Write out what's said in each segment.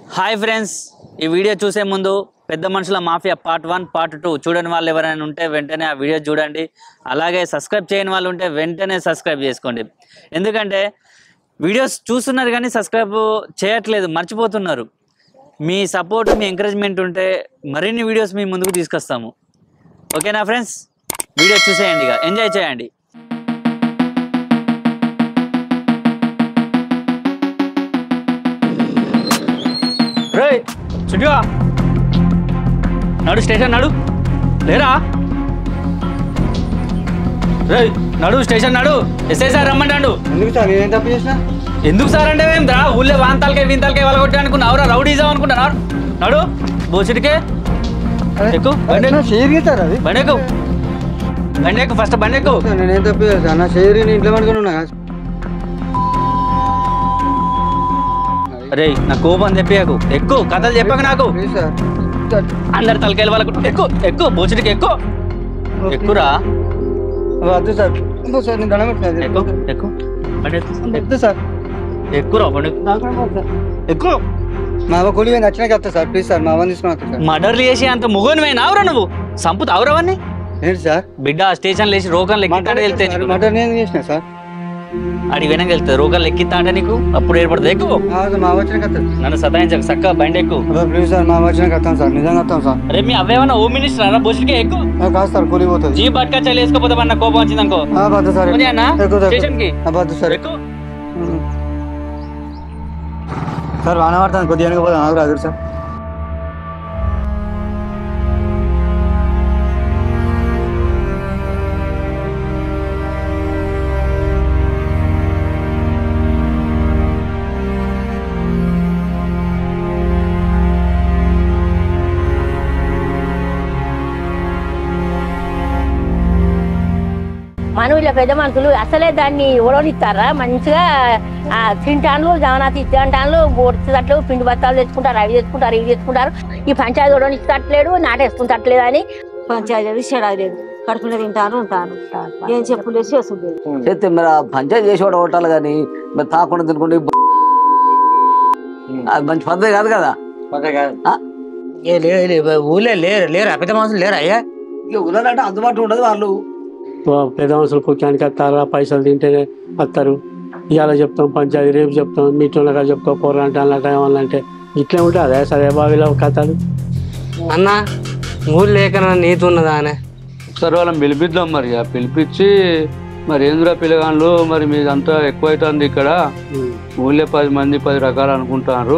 Hi friends ఈ video చూసే ముందు పెద్ద మనుషుల mafia part one part two చూడని వాళ్ళు ఎవరైనా ఉంటే వెంటనే ఆ వీడియో చూడండి అలాగే సబ్స్క్రైబ్ చేయని వాళ్ళు ఉంటే వెంటనే సబ్స్క్రైబ్ చేసుకోండి ఎందుకంటే వీడియోస్ చూస్తున్నారు కానీ సబ్స్క్రైబ్ చేయట్లేదు మర్చిపోతున్నారు మీ సపోర్ట్ మీ ఎంకరేజ్మెంట్ ఉంటే మరిన్ని వీడియోస్ మీ ముందుకు తీసుకొస్తాము ఓకేనా ఫ్రెండ్స్ వీడియో చూసేయండి ఇక ఎంజాయ్ చేయండి రే చుట్టుగా నడు స్టేషన్ నడు లేరా రే నడు స్టేషన్ నడు ఎస్ఐ సార్ రమ్మంటాడు ఎందుకు సార్ నేనేం తప్పు చేసిన ఎందుకు సార్ అంటే ఏం రా ఊళ్ళో వాంతాలకే వీంతాలకే వాళ్ళగొట్టి అనుకున్నావురా రౌడీజం అనుకుంటున్నారు నడు బోసిడికే ఎక్కు బండి ఎక్కు. షేర్ సార్ అది బండి ఎక్కు బండి ఎక్కు ఫస్ట్ బండి ఎక్కు సార్ నేనేం తప్పు చేసిన నా షేర్ నేను ఇంట్లో పడుకుని ఉన్నా రే నా కోపం తెప్పియకు ఎక్కువ కథలు చెప్పక నాకు ప్లీజ్ సార్ సార్ అందరి తలకాయలు వాళ్ళకు ఎక్కువ ఎక్కువ బోసిడికి ఎక్కువ ఎక్కురా వద్దు సార్ వద్దు సార్ నేను దండం పెడతాను ఎక్కువ ఎక్కువ బండి ఎక్కు. వద్దు సార్ ఎక్కురా బండి ఎక్కు. ఎక్కువ మా అవ్వ కూలి నచ్చినాక వస్తా సార్ ప్లీజ్ సార్ మా అవ్వని తీసుకుని వస్తా సార్ మర్డర్లు చేసి అంత ముగోనివైనావురా నువ్వు సంపుతావురవన్నీ ఏంటి సార్ బిడ్డ స్టేషన్ లేచి రోకం లెక్కిస్తాడు వెళ్తే నీకు మటర్ నేను చేసిన సార్ అడిగి వెనక వెళ్తుంది రోకం లెక్కిస్తా అంటే నీకు అప్పుడు ఏర్పడుతుంది ఎక్కువ ఆ, మా అవ్వ వచ్చినాక వస్తాను నన్ను సతాయించక చక్క బండి ఎక్కువ అబ్బా, ప్లీజ్ సార్ మా అవ్వ వచ్చినాక వస్తాను సార్ నిజంగా వస్తాం సార్ అరే మీ అవేమన్నా హోమ్ మినిస్టర్ అరా బొచ్చుకే ఎక్కువ ఆ, కాదు సార్ కూలి పోతుంది జీ బట్కా చలి వేసుకోపోతే మన కోపం వచ్చింది అనుకో ఆ, వద్దు సార్ పోనీ అన్న ఎక్కువ సార్ స్టేషన్ కి ఆ, వద్దు సార్ ఎక్కువ ఉమ్. సార్ వాన పడతాను కొద్దిగా వెనక పోదాం ఆగు రాదు సార్ మనం ఇలా పెద్ద మనుషులు అసలే దాన్ని ఓడనిస్తారా మంచిగా ఆ తింటాన్లు జగన్నాథ్ తింటాన్లు బొడిచేటట్లు పిండి బత్తాలు తెచ్చుకుంటారు అవి తెచ్చుకుంటారు ఇవి తెచ్చుకుంటారు ఈ పంచాయతీ ఓడనిస్తట్లేడు నాటేసుకుంటట్లేదు అని పంచాయతీ అది చెడాలేదు కడుపులో తింటాను ఉంటాను ఏం చెప్పులేదు చేసులేదు చేస్తే మరి ఆ పంచాయతీ చేసేవాడు కొట్టాలి కానీ మరి తాకుండా తినుకుంటే అది మంచి పద్ధతి కాదు కదా ఆ? ఏ లే లే- ఊళ్ళో లేరు లేరు పెద్ద మనుషులు లేరు అయ్యా ఇక ఉన్నదంటే అందుబాటులో ఉండదు వాళ్ళు వా- పెద్ద మనుషులు పుణ్యానికి వస్తారా పైసలు తింటేనే వస్తారు ఇవాళ చెప్తాం పంచాయతీ రేపు చెప్తాం మీటోళ్ళగా చెప్తాం పోరాంటే అన్నట్టు ఏమన్నంటే ఇట్లే ఉంటుంది అదే సరే బావిలో కథలు అన్న ఊరు లేకన నీతి ఉన్నదా అనే ఒకసారి వాళ్ళని పిలిపిద్దాం మరి ఆ పిలిపించి మరి ఏంద్రా పిల్లగాళ్ళు మరి మీదంతా ఎక్కువ అవుతుంది ఇక్కడ ఊళ్ళో పది మంది పది రకాలు అనుకుంటారు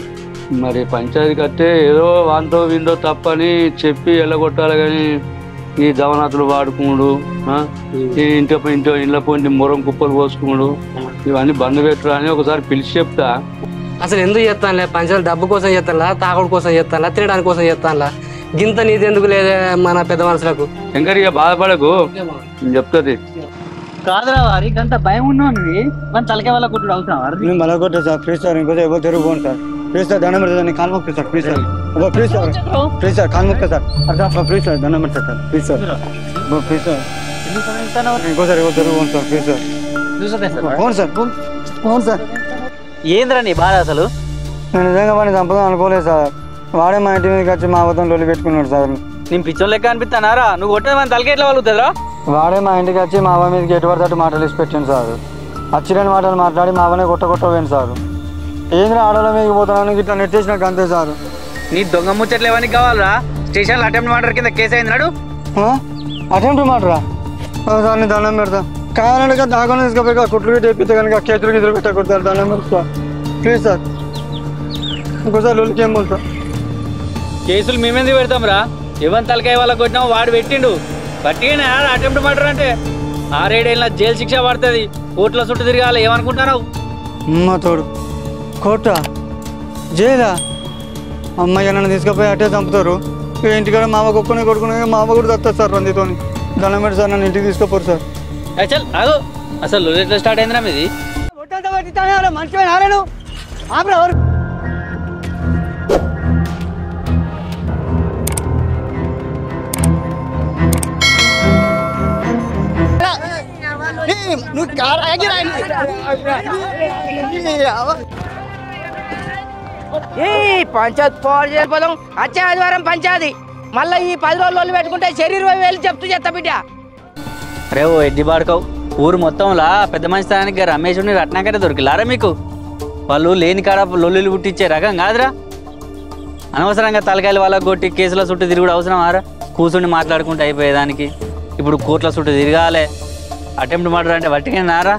మరి పంచాయతీ కట్టే ఏదో వాంతో విందో తప్పని చెప్పి ఎల్లగొట్టాలి కానీ ఈ దవనాథులు వాడుకున్నాడు ఆ? ఈ ఇంటి ఇంటి ఇళ్ళ పోయి మొరం కుప్పలు పోసుకున్నాడు ఇవన్నీ బంద్ పెట్టురా అని ఒకసారి పిలిచి చెప్తా అసలు ఎందుకు చేస్తానులే పంచాయతీ డబ్బు కోసం చేస్తానులా తాగుడు కోసం చేస్తానులా తినడానికి కోసం చేస్తానులా గింత నీతి ఎందుకు లేదే మన పెద్ద మనుషులకు ఇంకా ఇక బాధపడకు నేను చెప్తుంది కాదురా వారికి అంత భయం ఉన్నావు మన తలకాయ వాళ్ళ కుట్టుడు అవసరం నేను మళ్ళీ కొట్టా సార్ ప్లీజ్ సార్ ఇంకోసారి ఎవరు తిరుగుకోండి సార్ ప్లీజ్ సార్ దండం పెడతా నేను కాలు మొక్తా సార్ ప్లీజ్ సార్ అబ్బా, ప్లీజ్ సార్ ప్లీజ్ సార్ కాలు మొక్తా సార్ అర్థం అబ్బా, ప్లీజ్ సార్ దండం పెడతా సార్ ప్లీజ్ సార్ అబ్బా, ప్లీజ్ సార్ ఇంకోసారి ఎవరు తిరుగుకోండి sir please sir phone sir phone phone sir ఏంద్రా నీ బాధ అసలు నేను నిజంగా వాడిని చంపదాం అనుకోలేదు సార్ వాడే మా ఇంటి మీదకి వచ్చి మా అబద్ధం లొల్లి పెట్టుకున్నాడు సార్ నేను పిచ్చోన్ లెక్క అనిపిస్తానారా నువ్వు కొట్టే మన తలకాయ ఎట్లా వాళ్ళుతుందిరా వాడే మా ఇంటికి వచ్చి మా అవ్వ మీదకి ఎటు పడితే అటు మాటలు ఇచ్చి పెట్టాను సార్ అచ్చిరని మాటలు మాట్లాడి మా అవ్వనే కొట్ట కొట్ట పోయింది సార్ ఏంద్రా ఆడల మీదకి పోతున్నాను ఇట్లా నెట్టేసినాక అంతే సార్ నీ దొంగ ముచ్చట్లు ఏమని కావాలరా స్టేషన్ అటెంప్ట్ మర్డర్ కింద కేసు అయింది నాడు అటెంప్ట్ మాటరా ఓ సార్ నేను దండం పెడతా కావాలంటే కదా దాకుండా తీసుకుపోయి కుట్లు గిట్ట తెప్పితే కనుక చేతులు గిద్దరు పెట్టకూడదు సార్ దండం పెడతా ప్లీజ్ సార్ ఇంకోసారి లొల్లికి ఏం పోతా కేసులు మేమేందుకు పెడతాం రా ఎవరి తలకాయ వాళ్ళ కొట్టినావు వాడు పెట్టిండు పట్టిన అటెంప్ట్ మర్డర్ అంటే ఆరేడేళ్ళ జైలు శిక్ష పడుతుంది కోర్టులో చుట్టూ తిరగాలి ఏమనుకుంటున్నావు అమ్మ తోడు కోట జైలా అమ్మాయి నన్ను తీసుకుపోయి అట్టే చంపుతారు ఇక ఇంటికాడ మామ కుక్కని కొడుకుని మామ కూడా తస్తారు సార్ రందితోని దండం పెట్టి సార్ నన్ను ఇంటికి తీసుకుపోరు సార్ ఏ చల్ ఆగు అసలు లొల్లి ఎట్లా స్టార్ట్ అయిందిరా మీది ఈ పంచాయతీ పోవాలి చేరిపోదాం వచ్చే ఆదివారం పంచాయతీ మళ్ళీ ఈ పది రోజులు పెట్టుకుంటే శరీరం వేలు చెప్తూ చేస్తా బిడ్డ రే ఓ ఎడ్డి బాడుకోవు ఊరు మొత్తంలా పెద్ద మనిషి స్థానానికి రమేష్ని రత్నాకరే దొరికిలారా మీకు వాళ్ళు లేని కాడ లొల్లులు పుట్టించే రకం కాదురా అనవసరంగా తలకాయలు వాళ్ళ కొట్టి కేసుల చుట్టూ తిరుగుడు అవసరం ఆరా కూర్చుని మాట్లాడుకుంటూ అయిపోయేదానికి ఇప్పుడు కోర్టుల చుట్టూ తిరగాలే అటెంప్ట్ మర్డర్ అంటే వట్టిగా నారా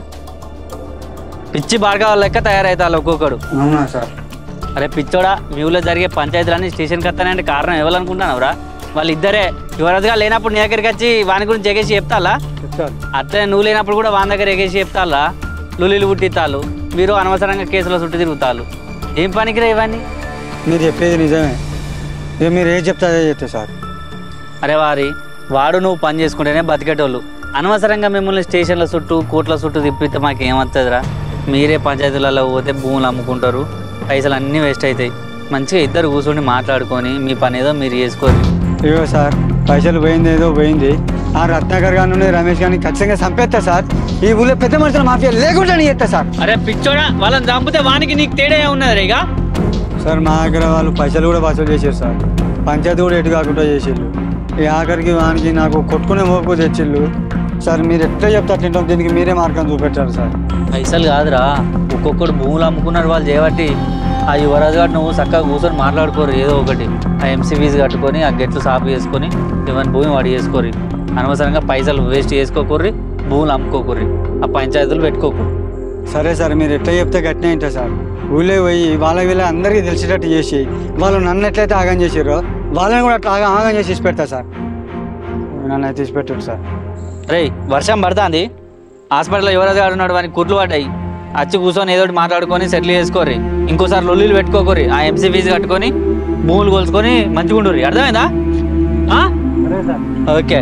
పిచ్చి బాగా లెక్క తయారవుతారు ఒక్కొక్కడు అవునా సార్ అరే పిచ్చోడా మీ ఊళ్ళో జరిగే పంచాయతీలన్నీ స్టేషన్కి వస్తానంటే కారణం ఎవరనుకుంటున్నావురా వాళ్ళు ఇద్దరే యువరాజుగా లేనప్పుడు నీ దగ్గరికి వచ్చి వాని గురించి ఎగేసి చెప్తాలా చెప్తాను అట్లే నువ్వు లేనప్పుడు కూడా వాని దగ్గర ఎగేసి చెప్తాలా లులీలు పుట్టిస్తాలు మీరు అనవసరంగా కేసుల చుట్టూ తిరుగుతారు ఏం పనికిరా ఇవన్నీ మీరు చెప్పేది నిజమే ఇక మీరు ఏం చెప్తే అదే చెప్తా సార్ అరే వారి వాడు నువ్వు పని చేసుకుంటేనే బతికేటోళ్ళు అనవసరంగా మిమ్మల్ని స్టేషన్ల చుట్టూ కోట్ల చుట్టూ తిప్పితే మాకు ఏమవుతుందిరా మీరే పంచాయతీలలో పోతే భూములు అమ్ముకుంటారు పైసలు అన్నీ వేస్ట్ అవుతాయి మంచిగా ఇద్దరు కూర్చొని మాట్లాడుకొని మీ పని ఏదో మీరు చేసుకోరు ఇగో సార్ పైసలు పోయింది ఏదో పోయింది ఆ రత్నాకర్ గారిని రమేష్ గారిని ఖచ్చితంగా చంపేస్తా సార్ ఈ ఊళ్ళో పెద్ద మనుషుల మాఫియా లేకుండా చేస్తా సార్ అరే పిచ్చోడా వాళ్ళని చంపితే వానికి నీకు తేడా ఉన్నది రేగా సార్ మా దగ్గర వాళ్ళు పైసలు కూడా వసూలు చేశారు సార్ పంచాయతీ కూడా ఎటు కాకుండా చేసిళ్ళు ఈ ఆఖరికి వానికి నాకు కొట్టుకునే మోపు తెచ్చిళ్ళు సార్ మీరు ఎట్లా చెప్తే అట్లా వింటాం దీనికి మీరే మార్గం చూపెట్టారు సార్ పైసలు కాదురా ఒక్కొక్కడు భూములు అమ్ముకున్నారు వాళ్ళు చేయబట్టి ఆ యువరాజు గారు నువ్వు చక్కగా కూర్చొని మాట్లాడుకోరు ఏదో ఒకటి ఆ ఎంసీ ఫీజు కట్టుకొని ఆ గెట్లు సాపు చేసుకొని ఇవన్నీ భూమి వాడు చేసుకోరు అనవసరంగా పైసలు వేస్ట్ చేసుకోకూర్రి భూములు అమ్ముకోకూర్రి ఆ పంచాయతీలు పెట్టుకోకూరు సరే సార్ మీరు ఎట్లా చెప్తే గట్టినే వింటా సార్ ఊళ్ళో పోయి వాళ్ళ వీళ్ళ అందరికీ తెలిసేటట్టు చేసి వాళ్ళు నన్ను ఎట్లయితే ఆగం చేసారో వాళ్ళని కూడా అట్లా ఆగం ఆగం చేసి ఇచ్చి పెడతా సార్ నన్ను అయితే ఇచ్చి పెట్టారు సార్ రేయ్ వర్షం పడుతుంది హాస్పిటల్లో యువరాజు గారు ఉన్నాడు వానికి కుట్లు పడ్డాయి వచ్చి కూర్చొని ఏదో ఒకటి మాట్లాడుకొని సెటిల్ చేసుకోర్రి ఇంకోసారి లొల్లీలు పెట్టుకోకూరి ఆ ఎంసీ ఫీజు కట్టుకొని భూములు కొలుచుకొని మంచిగా ఉండుర్రి అర్థమైందా ఆ? సరే సార్ ఓకే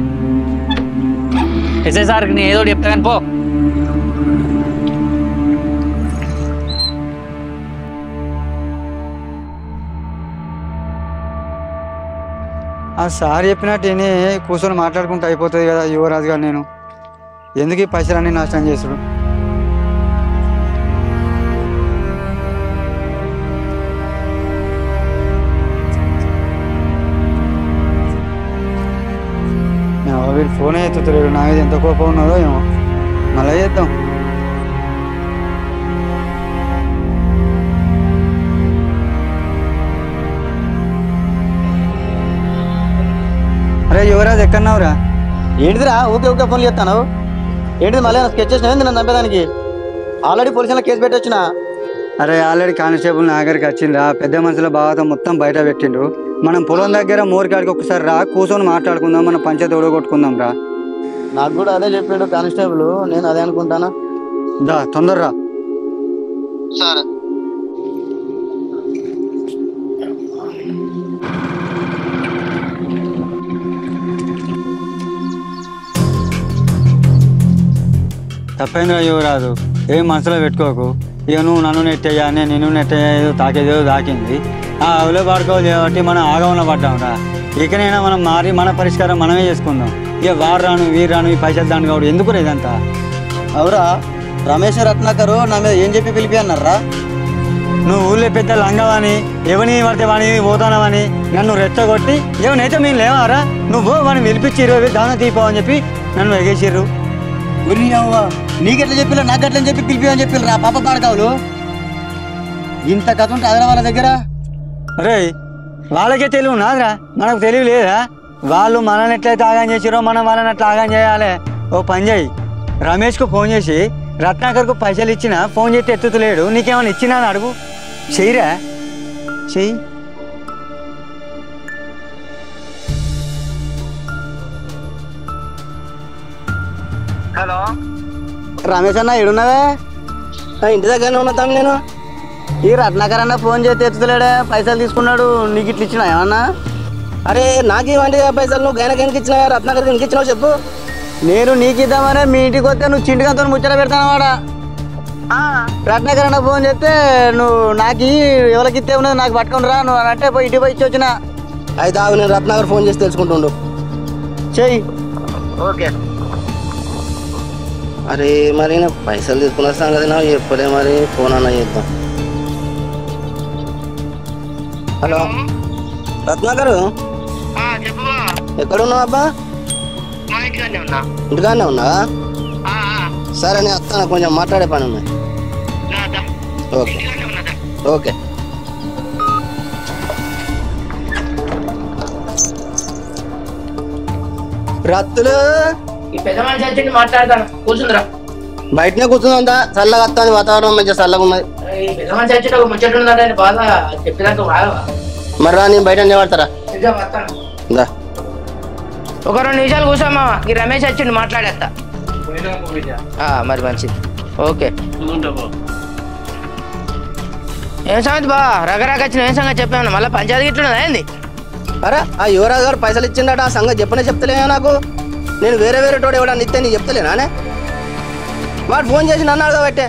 ఎస్ఐ సార్కి నేను ఏదో ఒకటి చెప్తా కానీ పో ఆ సార్ చెప్పినట్టు విని కూర్చొని మాట్లాడుకుంటూ అయిపోతుంది కదా యువరాజు గారు నేను ఎందుకు ఈ పైసలన్నీ నాశనం చేసుడు ఏమో వీడు ఫోనే ఎత్తుతలేడు నా మీద ఎంత కోపం ఉన్నదో ఏమో మళ్ళీ చేద్దాం అరే యువరాజ్ ఎక్కడున్నావురా ఏంటిదిరా ఊకే ఊకే ఫోన్లు చేస్తాను ఏంటిది మళ్ళీ స్కెచ్ చేసిన నన్ను చంపేదానికి ఆల్రెడీ పోలీసులో కేసు పెట్టొచ్చిన అరే ఆల్రెడీ కానిస్టేబుల్ నా దగ్గరికి వచ్చిండ్రా పెద్ద మనుషుల బావతో మొత్తం బయట పెట్టిండు మనం పొలం దగ్గర మోరికాడికి ఒకసారి రా కూర్చొని మాట్లాడుకుందాం మన పంచాయతీ ఓడగొట్టుకుందాం రా నాకు కూడా అదే చెప్పిండు కానిస్టేబుల్ నేను అదే అనుకుంటానా దా తొందరరా సరే తప్పైందిరా యువరాజు ఏం మనసులో పెట్టుకోకు ఇక నువ్వు నన్ను నెట్టయ్యా నేను నిన్ను నెట్టయ్యా ఏదో తాకేదేదో తాకింది ఆ అవులో పడుకోవాలి కాబట్టి మనం ఆగమన పడ్డాంరా ఇకనైనా మనం మారి మన పరిష్కారం మనమే చేసుకుందాం ఇక వారు రాను వీరు రాను ఈ పైసలు దాని కావడం ఎందుకు ఇదంతా అవురా రమేష్ రత్నాకరు నా మీద ఏం చెప్పి పిలిపి అన్నారా నువ్వు ఊళ్ళో పెద్ద లంగవాని ఎవని పడితే వాని పోతానవని నన్ను రెచ్చగొట్టి ఏమనైతే మేము లేవారా నువ్వు వాడిని పిలిపించి ఇరవై వేలు దాన తీపో అని చెప్పి నన్ను ఎగేసిర్రు ఉరి అవ్వ నీకెట్లా చెప్పిల్లు నాకు ఎట్లా చెప్పి పిలిపి అని చెప్పి రా పాప పాడకావులు ఇంత కథ ఉంటే అదరా వాళ్ళ దగ్గర రే వాళ్ళకే తెలివి నాదిరా మనకు తెలివి లేదా వాళ్ళు మనల్ని ఎట్లయితే ఆగాం చేసిరో మనం వాళ్ళని అట్లా ఆగాం చేయాలి ఓ పని చేయి రమేష్కు ఫోన్ చేసి రత్నాకర్కు పైసలు ఇచ్చినా ఫోన్ చేస్తే ఎత్తుతలేడు నీకేమైనా ఇచ్చినా అని అడుగు చెయ్యిరా చెయ్యి హలో రమేష్ అన్న ఏడున్నావే ఇంటి దగ్గరనే ఉన్నా తమ్మి నేను ఈ రత్నాకర్ అన్న ఫోన్ చేస్తే ఎత్తుతలేడే పైసలు తీసుకున్నాడు నీకు ఇట్లా ఇచ్చినా ఏమన్నా అరే నాకేమంటే పైసలు నువ్వు గైనకి ఎందుకు ఇచ్చినా రత్నాకర్కి ఎందుకు ఇచ్చినావు చెప్పు నేను నీకు ఇద్దామనే మీ ఇంటికి వస్తే నువ్వు చింటికంతో ముచ్చట పెడతాను వాడ రత్నాకర్ అన్న ఫోన్ చేస్తే నువ్వు నాకు ఎవరికి ఇస్తే ఉన్నది నాకు పట్టుకొని రా నువ్వు అని అంటే పోయి ఇంటికి పోయి ఇచ్చి వచ్చిన అయితే ఆగు నేను రత్నాకర్ ఫోన్ చేసి తెలుసుకుంటుండు చెయ్యి ఓకే అరే మరి నేను పైసలు తీసుకున్న సంగతి నాకు చెప్పలే మరి ఫోన్ అన్న చేద్దాం హలో రత్నాకరు ఎక్కడున్నావు అబ్బా ఇంటికాడనే ఉన్నావా సరే నేను వస్తాను కొంచెం మాట్లాడే పని ఉన్నాయి ఓకే ఓకే రత్తులు ఈ పెద్ద మనిషి వచ్చి మాట్లాడతాను కూర్చుందిరా బయటనే కూర్చుందా చల్లగా వస్తాను వాతావరణం మంచిగా చల్లగా ఉన్నది ఈ పెద్ద మనిషి వచ్చి ఒక ముచ్చట ఉందంటే బాధ చెప్పినాక బాగా మరి రా నేను బయట నిలబడతారా నిజం వస్తాను దా ఒక రెండు నిమిషాలు కూర్చోమా ఈ రమేష్ వచ్చిండు మాట్లాడేస్తా ఆ, మరి మంచిది ఓకే ఏం సంగతి బా రకరకాల వచ్చిన ఏం సంగతి చెప్పాను మళ్ళీ పంచాయతీ ఇట్లున్నదా ఏంది అరే ఆ యువరాజు గారు పైసలు ఇచ్చిండట ఆ సంగతి చెప్పనే చెప్తలేనా నాకు నేను వేరే వేరే తోడు ఎవడన్నా ఇస్తే నీకు చెప్తలేనానే వాడు ఫోన్ చేసి నన్ను అడగబట్టే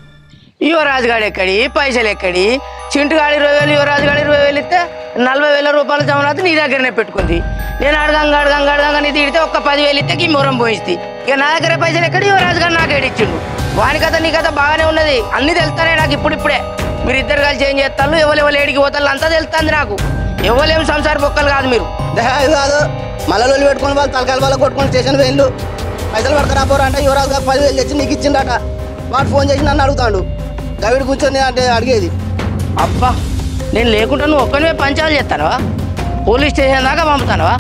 యువరాజు గాడు ఎక్కడి పైసలు ఎక్కడి చింటుగాడు ఇరవై వేలు యువరాజు గాడు ఇరవై వేలు ఇస్తే నలభై వేల రూపాయల జమనాథ్ నీ దగ్గరనే పెట్టుకుంది నేను అడగంగా అడగంగా అడగంగా నీ తిడితే ఒక్క పదివేలు ఇస్తే ఈ మొరం పోయిస్తుంది ఇక నా దగ్గర పైసలు ఎక్కడి యువరాజు గారు నాకు ఏడిచ్చిండు వాని కథ నీ కథ బాగానే ఉన్నది అన్ని తెలుస్తానే నాకు ఇప్పుడిప్పుడే మీరు ఇద్దరు కలిసి ఏం చేస్తారు ఎవరు ఎవరు ఏడికి పోతారు అంతా తెలుస్తుంది నాకు ఎవరేం సంసార బొక్కలు కాదు మీరు దేహ ఇది కాదు మళ్ళీ లొల్లి పెట్టుకొని వాళ్ళు తలకాయల వల్ల కొట్టుకొని స్టేషన్ వేళ్ళు పైసలు పడతారా పోరా అంటే యువరాజు గారు పదివేలు తెచ్చి నీకు ఇచ్చిండట వాడు ఫోన్ చేసి నన్ను అడుగుతాడు గవిడి కూర్చొని అంటే అడిగేది అబ్బా నేను లేకుండా నువ్వు ఒక్కనే పంచాలు చేస్తానవా పోలీస్ స్టేషన్ దాకా పంపుతానవా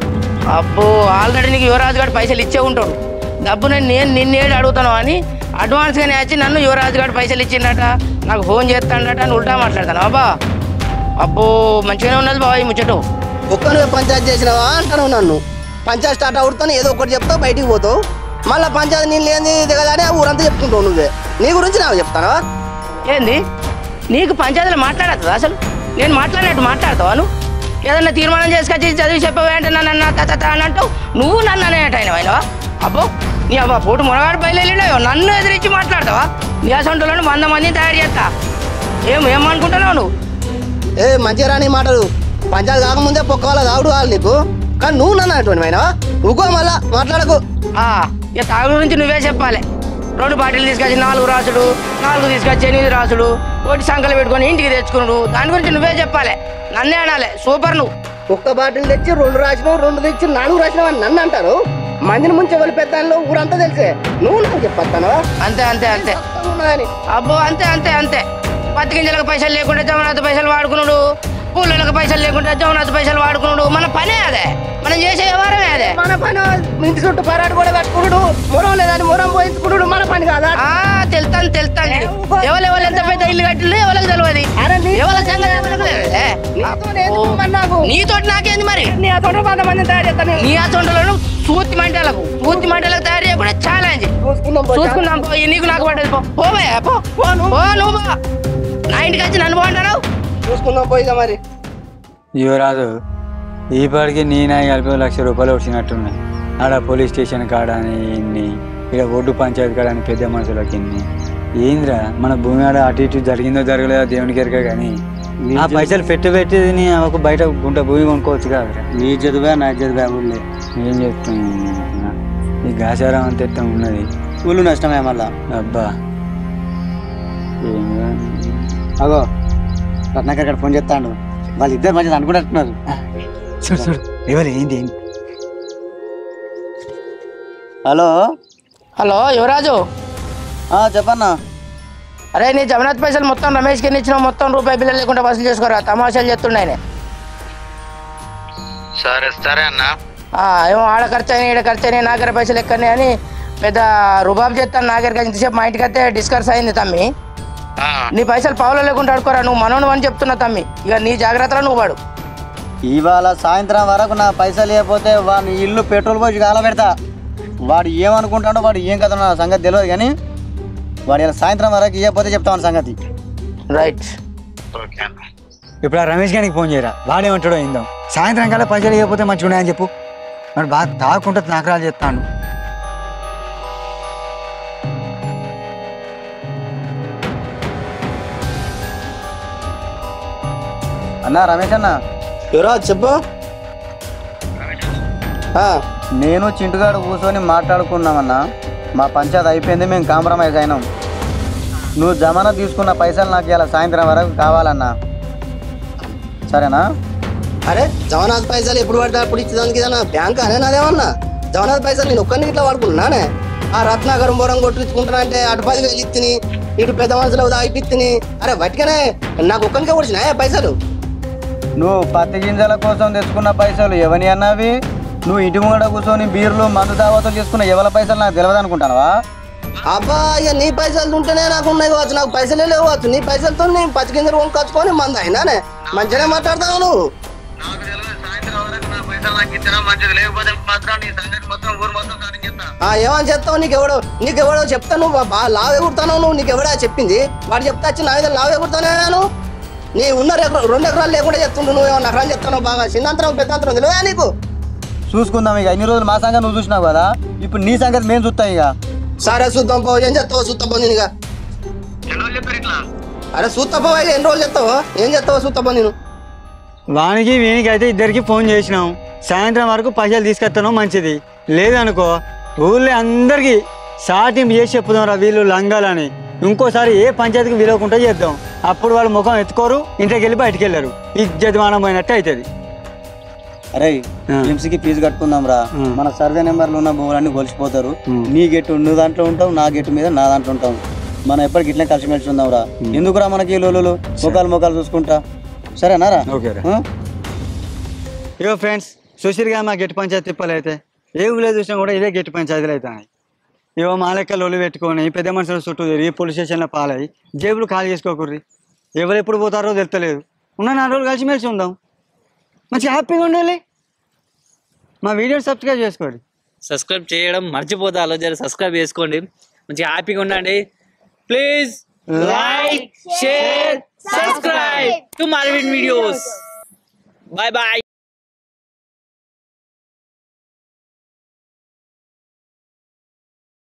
అబ్బో ఆల్రెడీ నీకు యువరాజు గారు పైసలు ఇచ్చే ఉంటాడు డబ్బు నేను నేను నిన్నేడు అడుగుతాను అని అడ్వాన్స్గానే వచ్చి నన్ను యువరాజు గారు పైసలు ఇచ్చిండట నాకు ఫోన్ చేస్తాడట అని ఉల్టా మాట్లాడతాను అబ్బా అబ్బో మంచిగానే ఉన్నది బాబా ఈ ముచ్చట ఒక్కనే పంచాయతీ చేసినావా అంటాను నన్ను పంచాయతీ స్టార్ట్ అవుతాను ఏదో ఒకటి చెప్తావు బయటికి పోతావు మళ్ళీ పంచాయతీ నేను లేని దిగదానే ఊరంతా చెప్పుకుంటావు నువ్వే నీ గురించి నాకు చెప్తానా ఏంది నీకు పంచాయతీలో మాట్లాడద్దు అసలు నేను మాట్లాడినట్టు మాట్లాడతావా నువ్వు ఏదన్నా తీర్మానం చేసుకొచ్చి చదివి చెప్పవే అంటే నన్ను అన్న తత తత అని అంటావు నువ్వు నన్ను అనేట అయినవా అబ్బో నీ అబ్బా పోటు మునగాడు బయలుదేరినావు నన్ను ఎదిరించి మాట్లాడతావా నీ అసంటులను వంద మందిని తయారు చేస్తా ఏం ఏమనుకుంటున్నావు నువ్వు ఏ మంచిగా రాని మాటలు పంచాయతీ కాకముందే పొక్క వాళ్ళ తాగుడు వాళ్ళు నీకు కానీ నువ్వు నన్ను అటువంటి అయినా ఊకో మళ్ళా మాట్లాడకు ఆ, ఇక తాగు గురించి నువ్వే చెప్పాలి రెండు బాటిల్ తీసుకొచ్చి నాలుగు రాసుడు నాలుగు తీసుకొచ్చి ఎనిమిది రాసుడు ఒకటి సంకలు పెట్టుకొని ఇంటికి తెచ్చుకున్నాడు దాని గురించి నువ్వే చెప్పాలి నన్నే అనాలి సూపర్ నువ్వు ఒక్క బాటిల్ తెచ్చి రెండు రాసినావు రెండు తెచ్చి నాలుగు రాసినావు అని నన్ను అంటారు మందిని ముంచి ఎవరి పెద్దాల్లో ఊరంతా తెలిసే నువ్వు నాకు చెప్పొస్తాను అంతే అంతే అంతే అబ్బో అంతే అంతే అంతే పత్తి గింజలకు పైసలు లేకుండా జగన్నాథ్ పైసలు వాడుకున్నాడు పూలకు పైసలు లేకుండా జగన్నాథ్ పైసలు వాడుకున్నాడు మన పనే అదే మనం చేసే వ్యవహారమే అదే మన పని ఇంటి చుట్టూ పరాడు కూడా పెట్టుకున్నాడు మొరం లేదని మొరం పోయించుకున్నాడు మన పని కాదా తెలుతాను తెలుతాను ఎవరు ఎవరు ఎంత పెద్ద ఇల్లు కట్టిల్లు ఎవరికి తెలియదు ఎవరి సంగతి ఎవరికి తెలియదే. నీతో నాకేంది మరి నీ అతోట వంద మందిని తయారు చేస్తాను నీ అసొంటలను సూతి మంటలకు సూతి మంటలకు తయారు చేయకుండా ఛాలెంజ్ చూసుకుందాం పో ఈ నీకు నాకు పడ్డది పో పోవే పో పో నువ్వు పో నా ఇంటికి వచ్చి నన్ను బాగుంటావు చూసుకుందాం పోయిగా మరి యువరాజు ఈ పాటికి నేనే కలిపి ఓ లక్ష రూపాయలు వచ్చినట్టున్నాయి ఆడ పోలీస్ స్టేషన్ కాడ అని ఇన్ని ఇక్కడ ఒడ్డు పంచాయతీ కాడ అని పెద్ద మనుషులకి ఇన్ని ఏంద్రా మన భూమి ఆడ అటు ఇటు జరిగిందో జరగలేదో దేవునికి ఎరక కానీ ఆ పైసలు పెట్టి పెట్టి తిని ఒక బయట గుంట భూమి కొనుక్కోవచ్చు కదా నీ చదివా నా చదివా ఊళ్ళే ఏం చెప్తున్నా ఈ గాసారం అంత ఎత్తం ఉన్నది ఊళ్ళు నష్టమే మళ్ళా అబ్బా ఏం అగో రత్నాకర్ గారు ఫోన్ చేస్తాడు వాళ్ళిద్దరు మంచిది అనుకుంటున్నారు చూడు చూడు ఎవరు ఏంటి ఏంటి హలో హలో యువరాజు చెప్పన్నా అరే నీ జగన్నాథ్ పైసలు మొత్తం రమేష్కి ఎన్ని ఇచ్చినావు మొత్తం రూపాయి బిల్లు లేకుండా వసూలు చేసుకోరా తమాషాలు చెప్తుండే ఆయన. సరే సరే అన్న ఆ, ఏమో ఆడ ఖర్చు అయినాయి ఈడ ఖర్చు అయినాయి నా దగ్గర పైసలు ఎక్కనే అని పెద్ద రుబాబ్ చేస్తాను నా దగ్గర ఇంతసేపు మా ఇంటికి అయితే డిస్కస్ అయింది తమ్మి నీ పైసలు పావులో లేకుండా అడుకోరా నువ్వు మనోను అని చెప్తున్నా తమ్మి ఇక నీ జాగ్రత్తలో నువ్వు వాడు ఇవాళ సాయంత్రం వరకు నా పైసలు ఇవ్వకపోతే వాడిని ఇల్లు పెట్రోల్ పోసి కాల పెడతా వాడు ఏమనుకుంటాడో వాడు ఏం కదా నా సంగతి తెలియదు కానీ వాడు ఇలా సాయంత్రం వరకు ఇవ్వకపోతే చెప్తాను సంగతి రైట్ ఇప్పుడు ఆ రమేష్ గారికి ఫోన్ చేయరా వాడేమంటాడో ఇందాం సాయంత్రం కల్లా పైసలు ఇవ్వకపోతే మంచిగా ఉన్నాయని చెప్పు మరి బాగా తాగుకుంటే నాకరాలు చెప్తాను అన్న రమేష్ అన్న యువరాజ్ చెప్పు నేను చింటుగాడు కూర్చొని మాట్లాడుకున్నామన్నా మా పంచాయతీ అయిపోయింది మేము కాంప్రమైజ్ అయినాం నువ్వు జమానా తీసుకున్న పైసలు నాకు ఇలా సాయంత్రం వరకు కావాలన్నా సరేనా అరే జవనాథ్ పైసలు ఎప్పుడు పడితే అప్పుడు ఇచ్చేదానికి ఏదన్నా బ్యాంక్ అనే నాదేమన్నా జవనాథ్ పైసలు నేను ఒక్కరిని ఇట్లా వాడుకున్నానే ఆ రత్నాకరం బోరం కొట్టించుకుంటున్నా అంటే అటు పది వేలు ఇత్తిని ఇటు పెద్ద మనుషులు దాగిపిత్తిని అరే బట్టికనే నాకు ఒక్కరికే వచ్చినాయా పైసలు నువ్వు పత్తి గింజల కోసం తెచ్చుకున్న పైసలు ఎవని అన్నవి నువ్వు ఇంటి ముంగడ కూర్చొని బీర్లు మందు దావతలు చేసుకున్న ఎవరి పైసలు నాకు తెలియదు అనుకుంటానవా అబ్బా ఇక నీ పైసలు ఉంటేనే నాకు ఉన్నాయి కావచ్చు నాకు పైసలే లేవు కావచ్చు నీ పైసలతో నేను పచ్చి గింజలు కొనుక్కొచ్చుకొని మంది అయినానే మంచిగానే మాట్లాడతావు నువ్వు ఆ, ఏమని చెప్తావు నీకెవడో నీకెవడో చెప్తా నువ్వు బాగా లావు ఎగురుతావు నువ్వు నీకెవడా చెప్పింది వాడు చెప్తా వచ్చి నా మీద లావు ఎగురుతానే నేను నీ ఉన్న ఎకరా- రెండు ఎకరాలు లేకుండా చెప్తుండు నువ్వు ఏమన్నా ఎకరాలు చెప్తాను బాగా చిన్నంతరం పెద్దంతరం తెలియదా నీకు చూసుకుందాం ఇక ఇన్ని రోజులు మా సంగతి నువ్వు చూసినావు కదా ఇప్పుడు నీ సంగతి మేము చూస్తాం ఇక సరే చూద్దాం పో ఏం చెప్తావు చూస్తా పో నేను ఇక అరే చూస్తా పో ఇక ఎన్ని రోజులు చెప్తావు ఏం చెప్తావో చూస్తా పో నేను వానికి వీనికి అయితే ఇద్దరికి ఫోన్ చేసినాం సాయంత్రం వరకు పైసలు తీసుకొస్తాను మంచిది లేదనుకో ఊళ్ళో అందరికి సాటింపు చేసి చెప్పుదాం రా వీళ్ళు లంగాలని ఇంకోసారి ఏ పంచాయతీకి విలువకుండా చేద్దాం అప్పుడు వాళ్ళు ముఖం ఎత్తుకోరు ఇంట్లోకి వెళ్ళి బయటికి వెళ్ళారు ఇజ్జత్ మానం పోయినట్టు అవుతుంది అరే ఎంసీకి ఫీజు కట్టుకుందాం రా మన సర్వే నెంబర్లు ఉన్న భూములన్నీ కొలిసిపోతారు నీ గెట్టు నువ్వు దాంట్లో ఉంటావు నా గెట్టు మీద నా దాంట్లో ఉంటాం మనం ఎప్పటికి ఇట్లా కలిసిమెలిసి ఉందాం రా ఎందుకురా మనకి లోలు ముఖాలు ముఖాలు చూసుకుంటా సరేనా రా ఓకే రా. ఆ? ఇగో ఫ్రెండ్స్ సుశీర్గా మా గెట్టు పంచాయతీ తిప్పలు అయితే ఏ ఊళ్ళో చూసినా కూడా ఇదే గెట్టు పంచాయతీలు అవుతాయి ఇవో మా లెక్క లొల్లు పెట్టుకొని పెద్ద మనుషుల చుట్టూ తిరిగి పోలీస్ స్టేషన్లో పాలై జేబులు ఖాళీ చేసుకోకూర్రి ఎవరు ఎప్పుడు పోతారో తెలుస్తలేదు ఉన్న నాలుగు రోజులు కలిసిమెలిసి ఉందాం మంచి హ్యాపీగా ఉండాలి మా వీడియోని సబ్స్క్రైబ్ చేసుకోండి సబ్స్క్రైబ్ చేయడం మర్చిపోతారు జర సబ్స్క్రైబ్ చేసుకోండి మంచిగా హ్యాపీగా ఉండండి please like share subscribe to Marvin videos bye bye